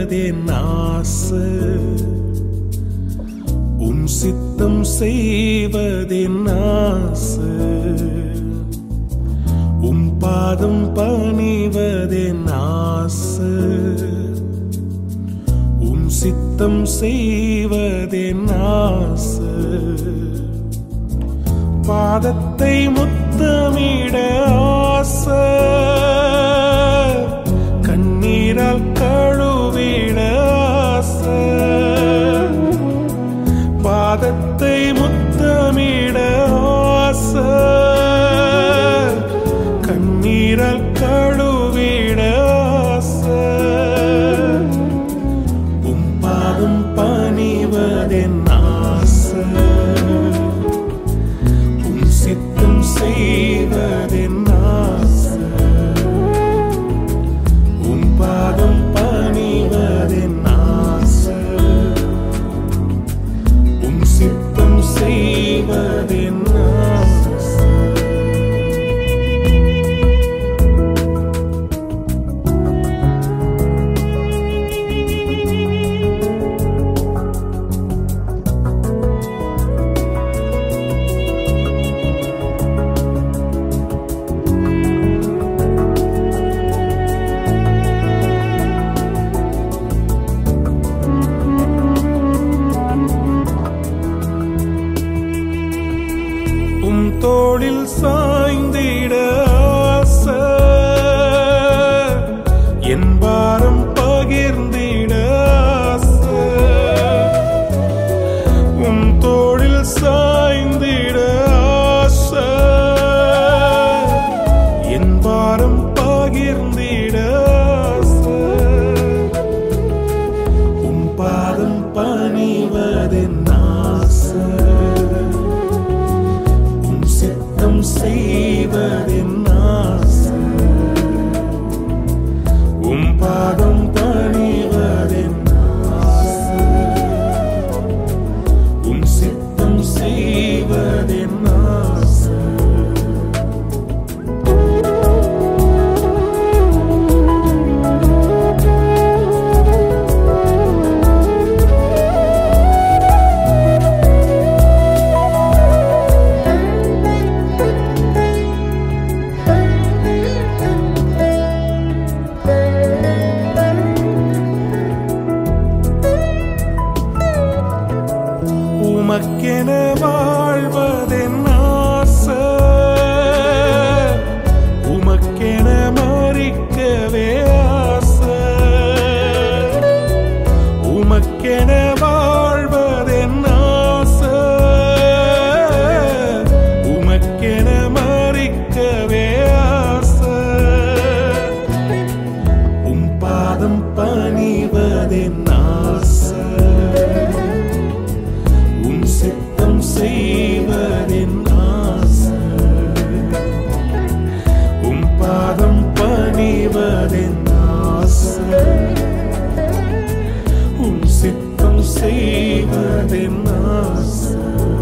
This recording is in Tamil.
செய்வதென் ஆசை உம் சித்தம் செய்வதென் ஆசை உம் பாதம் பணிவதென் ஆசை உம் சித்தம் செய்வதென் ஆசை பாதத்தை முத்தமிட ஆசை கண்ணீரால் கழுவிட ஆசை பாதத்தை முத்தமிட ஆசை கண்ணீரால் கழுவிட ஆசை உம் பாதம் பணிவதென் ஆசை உம் சித்தம் செய்வதென் ஆசை உம் பாதம் பணிவதென் ஆசை உம் சித்தம் செய்வதென் ஆசை உம் தோளில் சாய்ந்திட ஆசை என் பாரம் பகிர்ந்திட ஆசை உம் தோளில் சாய்ந்திட ஆசை என் பாரம் பகிர்ந்திட ஆசை உம் பாதம் பணிவதென் ஆசை உம் சித்தம் செய்வதென் ஆசை உம் பாதம் பணிவதென் ஆசை உம் சித்தம் செய்வதென் ஆசை உமக்கென வாழ்வதென் ஆசை உமக்கென மறிக்கவே ஆசை உமக்கென வாழ்வதென் ஆசை உமக்கென மறிக்கவே ஆசை உம் பாதம் பணிவதென் ஆசை உம் சித்தம் செய்வதென் ஆசை உம் பாதம் பணிவதென் ஆசை உம் சித்தம் செய்வதென் ஆசை